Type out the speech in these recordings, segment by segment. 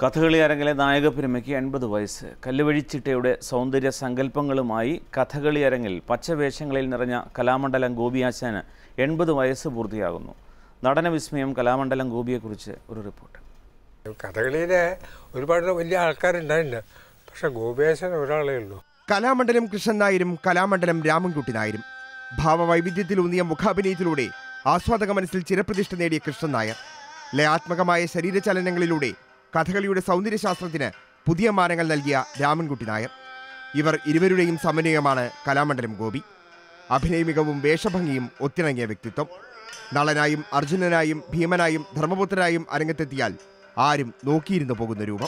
കഥകളി അരങ്ങിലെ നായകപ്പെരുമയ്ക്ക് എൺപത് വയസ്സ് കല്ലുവഴിച്ചിട്ടയുടെ സൗന്ദര്യ സങ്കല്പങ്ങളുമായി കഥകളി അരങ്ങിൽ പച്ചവേഷങ്ങളിൽ നിറഞ്ഞ കലാമണ്ഡലം ഗോപിയാശാന് എൺപത് വയസ്സ് പൂർത്തിയാകുന്നു നടന വിസ്മയം കലാമണ്ഡലം ഗോപിയെക്കുറിച്ച് ഒരു റിപ്പോർട്ട് കഥകളിയിലെ ഒരുപാട് വലിയ ആൾക്കാരുണ്ടായിട്ടുണ്ട് പക്ഷെ ഗോപിയാശൻ ഒരാളേ ഉള്ളൂ കലാമണ്ഡലം കൃഷ്ണൻ നായരും കലാമണ്ഡലം രാമൻകുട്ടി നായരും ഭാവവൈവിധ്യത്തിലൂന്നിയ മുഖാഭിനയത്തിലൂടെ ആസ്വാദക മനസ്സിൽ ചിരപ്രതിഷ്ഠ നേടിയ കൃഷ്ണൻ നായർ ലയാത്മകമായ ശരീരചലനങ്ങളിലൂടെ കഥകളിയുടെ സൗന്ദര്യശാസ്ത്രത്തിന് പുതിയ മാനങ്ങൾ നൽകിയ രാമൻകുട്ടി നായർ ഇവർ ഇരുവരുടെയും സമന്വയമാണ് കലാമണ്ഡലം ഗോപി അഭിനയ മികവും വേഷഭംഗിയും ഒത്തിണങ്ങിയ വ്യക്തിത്വം നളനായും അർജുനനായും ഭീമനായും ധർമ്മപുത്രനായും അരങ്ങത്തെത്തിയാൽ ആരും നോക്കിയിരുന്നു പോകുന്ന രൂപം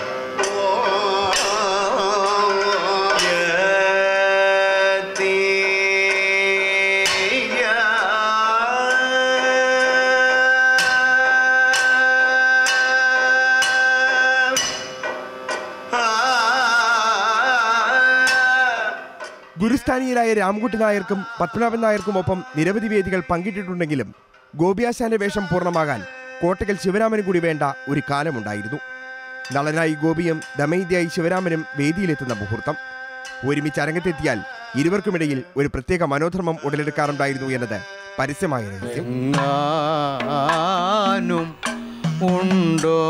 ഗുരുസ്ഥാനീയരായ രാംകുട്ടി നായർക്കും പത്മനാഭൻ നായർക്കും ഒപ്പം നിരവധി വേദികൾ പങ്കിട്ടിട്ടുണ്ടെങ്കിലും ഗോപിയാശാന്റെ വേഷം പൂർണ്ണമാകാൻ കോട്ടകൽ ശിവരാമനും കൂടി വേണ്ട ഒരു കാലമുണ്ടായിരുന്നു നളനായി ഗോപിയും ദമയിന്ത്യയായി ശിവരാമനും വേദിയിലെത്തുന്ന മുഹൂർത്തം ഒരുമിച്ച് അരങ്ങത്തെത്തിയാൽ ഇരുവർക്കുമിടയിൽ ഒരു പ്രത്യേക മനോധർമ്മം ഉടലെടുക്കാറുണ്ടായിരുന്നു എന്നത് പരസ്യമായ രഹസ്യം എങ്ങാനും ഉണ്ടോ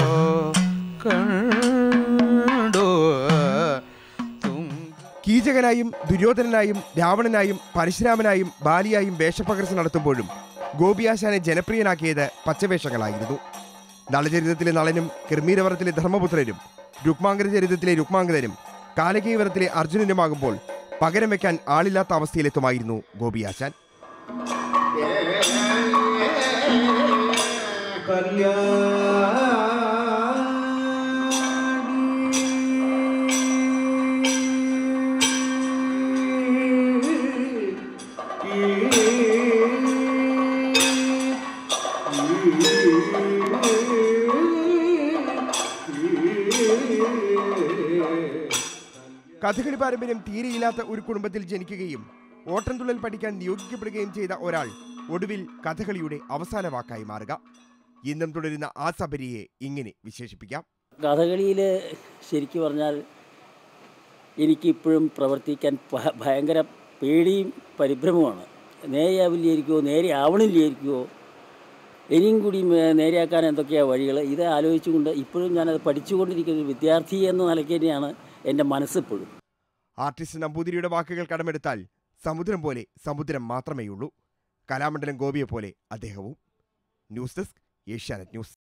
കണ്ടോ തുങ്ക കീചകനായും ദുര്യോധനനായും രാവണനായും പരശുരാമനായും ബാലിയായും വേഷപ്പകർച്ച നടത്തുമ്പോഴും ഗോപിയാശാനെ ജനപ്രിയനാക്കിയത് പച്ചവേഷങ്ങളായിരുന്നു നളചരിതത്തിലെ നളനും കിർമീരവറത്തിലെ ധർമ്മപുത്രരും രുക്മാങ്കര ചരിതത്തിലെ രുക്മാങ്കരനും കാലകീവരത്തിലെ അർജുനനുമാകുമ്പോൾ പകരം വെക്കാൻ ആളില്ലാത്ത അവസ്ഥയിലെത്തുമായിരുന്നു ഗോപിയാശാൻ കഥകളി പാരമ്പര്യം തീരെയില്ലാത്ത ഒരു കുടുംബത്തിൽ ജനിക്കുകയും ഓട്ടംതുള്ളൽ പഠിക്കാൻ നിയോഗിക്കപ്പെടുകയും ചെയ്ത ഒരാൾ ഒടുവിൽ കഥകളിയുടെ അവസാന വാക്കായി മാറുക ഇന്നും തുടരുന്ന ആ സബരിയെ ഇങ്ങനെ വിശേഷിപ്പിക്കാം കഥകളിയിൽ ശരിക്കും പറഞ്ഞാൽ എനിക്കിപ്പോഴും പ്രവർത്തിക്കാൻ ഭ- ഭയങ്കര പേടിയും പരിഭ്രമമാണ് നേരെയാവില്ലായിരിക്കുമോ നേരെ ആവണില്ലായിരിക്കുമോ ഇനിയും കൂടി മേ- നേരെയാക്കാൻ എന്തൊക്കെയാണ് വഴികൾ ഇത് ആലോചിച്ചുകൊണ്ട് ഇപ്പോഴും ഞാനത് പഠിച്ചുകൊണ്ടിരിക്കുന്ന ഒരു വിദ്യാർത്ഥി എന്ന നിലയ്ക്ക് തന്നെയാണ് എൻ്റെ മനസ്സിപ്പോഴും ആർട്ടിസ്റ്റ് നമ്പൂതിരിയുടെ വാക്കുകൾ കടമെടുത്താൽ സമുദ്രം പോലെ സമുദ്രം മാത്രമേയുള്ളൂ കലാമണ്ഡലം ഗോപിയെ പോലെ അദ്ദേഹവും ന്യൂസ് ഡെസ്ക് ഏഷ്യാനെറ്റ് ന്യൂസ്